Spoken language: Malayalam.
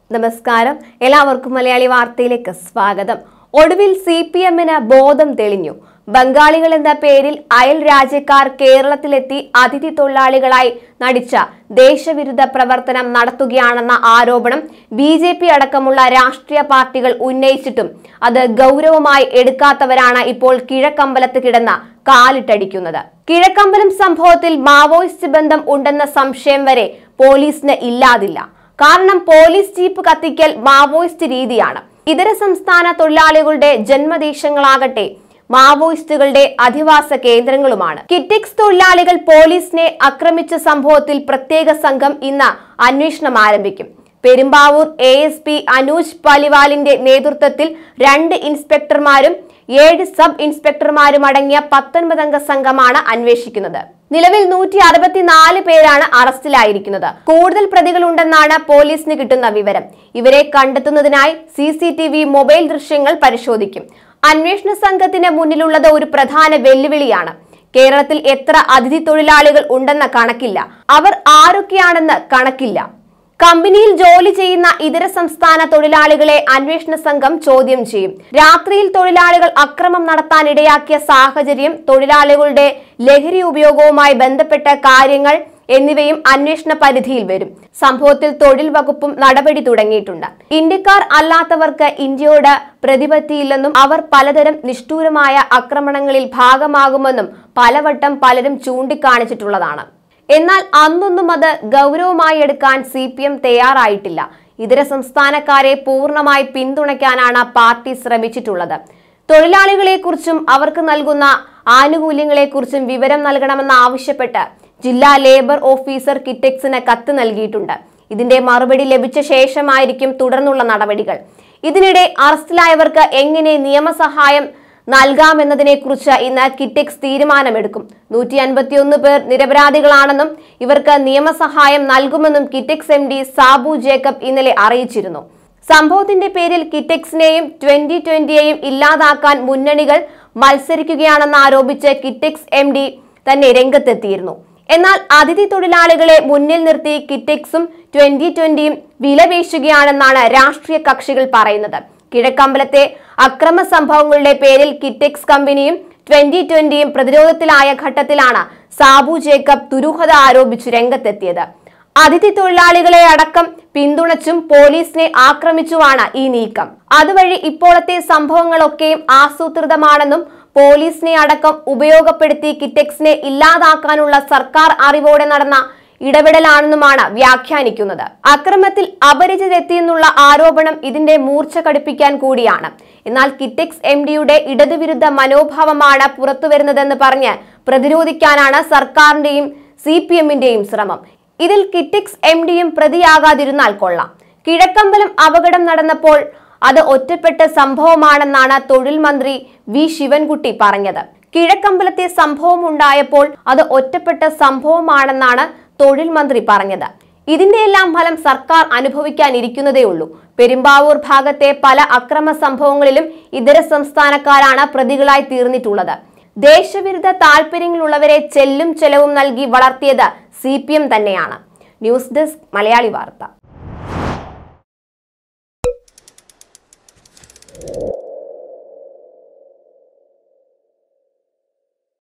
നമസ്കാരം എല്ലാവർക്കും മലയാളി വാർത്തയിലേക്ക് സ്വാഗതം ഒടുവിൽ സി പി എമ്മിന് ബോധം തെളിഞ്ഞു ബംഗാളികൾ എന്ന പേരിൽ അയൽ രാജ്യക്കാർ കേരളത്തിലെത്തി അതിഥി തൊഴിലാളികളായി നടിച്ച ദേശവിരുദ്ധ പ്രവർത്തനം നടത്തുകയാണെന്ന ആരോപണം ബി ജെ പി അടക്കമുള്ള രാഷ്ട്രീയ പാർട്ടികൾ ഉന്നയിച്ചിട്ടും അത് ഗൗരവമായി എടുക്കാത്തവരാണ് ഇപ്പോൾ കിഴക്കമ്പലത്ത് കിടന്ന കാലിട്ടടിക്കുന്നത് കിഴക്കമ്പലം സംഭവത്തിൽ മാവോയിസ്റ്റ് ബന്ധം ഉണ്ടെന്ന സംശയം വരെ പോലീസിന് ഇല്ലാതില്ല കാരണം പോലീസ് ജീപ്പ് കത്തിക്കൽ മാവോയിസ്റ്റ് രീതിയാണ് ഇതര സംസ്ഥാന തൊഴിലാളികളുടെ ജന്മദേശങ്ങളാകട്ടെ മാവോയിസ്റ്റുകളുടെ അധിവാസ കേന്ദ്രങ്ങളുമാണ് കിറ്റിക്സ് തൊഴിലാളികൾ പോലീസിനെ ആക്രമിച്ച സംഭവത്തിൽ പ്രത്യേക സംഘം ഇന്ന് അന്വേഷണം ആരംഭിക്കും Perumbavoor A S P Anuj പലിവാലിന്റെ നേതൃത്വത്തിൽ രണ്ട് ഇൻസ്പെക്ടർമാരും ഏഴ് സബ് ഇൻസ്പെക്ടർമാരും അടങ്ങിയ പത്തൊൻപതംഗ സംഘമാണ് അന്വേഷിക്കുന്നത് നിലവിൽ നൂറ്റി അറുപത്തിനാല് പേരാണ് അറസ്റ്റിലായിരിക്കുന്നത് കൂടുതൽ പ്രതികളുണ്ടെന്നാണ് പോലീസിന് കിട്ടുന്ന വിവരം ഇവരെ കണ്ടെത്തുന്നതിനായി C C T V mobile ദൃശ്യങ്ങൾ പരിശോധിക്കും അന്വേഷണ സംഘത്തിന് മുന്നിലുള്ളത് ഒരു പ്രധാന വെല്ലുവിളിയാണ് കേരളത്തിൽ എത്ര അതിഥി തൊഴിലാളികൾ ഉണ്ടെന്ന കണക്കില്ല അവർ ആരൊക്കെയാണെന്ന് കണക്കില്ല കമ്പനിയിൽ ജോലി ചെയ്യുന്ന ഇതര സംസ്ഥാന തൊഴിലാളികളെ അന്വേഷണ സംഘം ചോദ്യം ചെയ്യും രാത്രിയിൽ തൊഴിലാളികൾ അക്രമം നടത്താൻ ഇടയാക്കിയ സാഹചര്യം തൊഴിലാളികളുടെ ലഹരി ഉപയോഗവുമായി ബന്ധപ്പെട്ട കാര്യങ്ങൾ എന്നിവയും അന്വേഷണ പരിധിയിൽ വരും സംഭവത്തിൽ തൊഴിൽ വകുപ്പും നടപടി തുടങ്ങിയിട്ടുണ്ട് ഇന്ത്യക്കാർ അല്ലാത്തവർക്ക് ഇന്ത്യയോട് പ്രതിപത്തിയില്ലെന്നും അവർ പലതരം നിഷ്ഠൂരമായ ആക്രമണങ്ങളിൽ ഭാഗമാകുമെന്നും പലവട്ടം പലരും ചൂണ്ടിക്കാണിച്ചിട്ടുള്ളതാണ് എന്നാൽ അന്നൊന്നും അത് ഗൗരവമായി എടുക്കാൻ സി പി എം തയ്യാറായിട്ടില്ല ഇതര സംസ്ഥാനക്കാരെ പൂർണ്ണമായി പിന്തുണയ്ക്കാനാണ് പാർട്ടി ശ്രമിച്ചിട്ടുള്ളത് തൊഴിലാളികളെക്കുറിച്ചും അവർക്ക് നൽകുന്ന ആനുകൂല്യങ്ങളെക്കുറിച്ചും വിവരം നൽകണമെന്ന് ആവശ്യപ്പെട്ട് ജില്ലാ ലേബർ ഓഫീസർ കിറ്റെക്സിന് കത്ത് നൽകിയിട്ടുണ്ട് ഇതിന്റെ മറുപടി ലഭിച്ച ശേഷമായിരിക്കും തുടർന്നുള്ള നടപടികൾ ഇതിനിടെ അറസ്റ്റിലായവർക്ക് എങ്ങനെ നിയമസഹായം നൽകാമെന്നതിനെക്കുറിച്ച് ഇന്ന് കിറ്റെക്സ് തീരുമാനമെടുക്കും നൂറ്റി അൻപത്തിയൊന്ന് പേർ നിരപരാധികളാണെന്നും ഇവർക്ക് നിയമസഹായം നൽകുമെന്നും കിറ്റെക്സ് എം ഡി സാബു ജേക്കബ് ഇന്നലെ അറിയിച്ചിരുന്നു സംഭവത്തിന്റെ പേരിൽ കിറ്റെക്സിനെയും ട്വന്റി ട്വന്റിയെയും ഇല്ലാതാക്കാൻ മുന്നണികൾ മത്സരിക്കുകയാണെന്ന് ആരോപിച്ച് കിറ്റെക്സ് എം ഡി തന്നെ രംഗത്തെത്തിയിരുന്നു എന്നാൽ അതിഥി തൊഴിലാളികളെ മുന്നിൽ നിർത്തി കിറ്റെക്സും ട്വന്റി ട്വന്റിയും വിലപേശുകയാണെന്നാണ് രാഷ്ട്രീയ കക്ഷികൾ പറയുന്നത് കിഴക്കമ്പലത്തെ അക്രമ സംഭവങ്ങളുടെ പേരിൽ കിറ്റെക്സ് കമ്പനിയും ട്വന്റി ട്വന്റിയും പ്രതിരോധത്തിലായ ഘട്ടത്തിലാണ് സാബു ജേക്കബ് ദുരൂഹത ആരോപിച്ച് രംഗത്തെത്തിയത് അതിഥി തൊഴിലാളികളെ അടക്കം പിന്തുണച്ചും പോലീസിനെ ആക്രമിച്ചുമാണ് ഈ നീക്കം അതുവഴി ഇപ്പോഴത്തെ സംഭവങ്ങളൊക്കെയും ആസൂത്രിതമാണെന്നും പോലീസിനെ അടക്കം ഉപയോഗപ്പെടുത്തി കിറ്റെക്സിനെ ഇല്ലാതാക്കാനുള്ള സർക്കാർ അറിവോടെ നടന്ന ഇടപെടലാണെന്നുമാണ് വ്യാഖ്യാനിക്കുന്നത് അക്രമത്തിൽ അപരിചിതെത്തിയെന്നുള്ള ആരോപണം ഇതിന്റെ മൂർച്ച കടുപ്പിക്കാൻ കൂടിയാണ് എന്നാൽ കിറ്റെക്സ് എം ഡിയുടെ ഇടതുവിരുദ്ധ മനോഭാവമാണ് പുറത്തുവരുന്നതെന്ന് പറഞ്ഞ് പ്രതിരോധിക്കാനാണ് സർക്കാരിന്റെയും സി പി എമ്മിന്റെയും ശ്രമം ഇതിൽ കിറ്റെക്സ് എം ഡിയും പ്രതിയാകാതിരുന്നാൽ കൊള്ളാം കിഴക്കമ്പലം അപകടം നടന്നപ്പോൾ അത് ഒറ്റപ്പെട്ട സംഭവമാണെന്നാണ് തൊഴിൽ മന്ത്രി വി ശിവൻകുട്ടി പറഞ്ഞത് കിഴക്കമ്പലത്തെ സംഭവം ഉണ്ടായപ്പോൾ അത് ഒറ്റപ്പെട്ട സംഭവമാണെന്നാണ് തൊഴിൽ മന്ത്രി പറഞ്ഞത് ഇതിന്റെ എല്ലാം ഫലം സർക്കാർ അനുഭവിക്കാനിരിക്കുന്നതേ ഉള്ളൂ പെരുമ്പാവൂർ ഭാഗത്തെ പല അക്രമ സംഭവങ്ങളിലും ഇതര സംസ്ഥാനക്കാരാണ് പ്രതികളായി തീർന്നിട്ടുള്ളത് ദേശവിരുദ്ധ താല്പര്യങ്ങളുള്ളവരെ ചെല്ലും ചെലവും നൽകി വളർത്തിയത് സി തന്നെയാണ് ന്യൂസ് ഡെസ്ക് മലയാളി വാർത്ത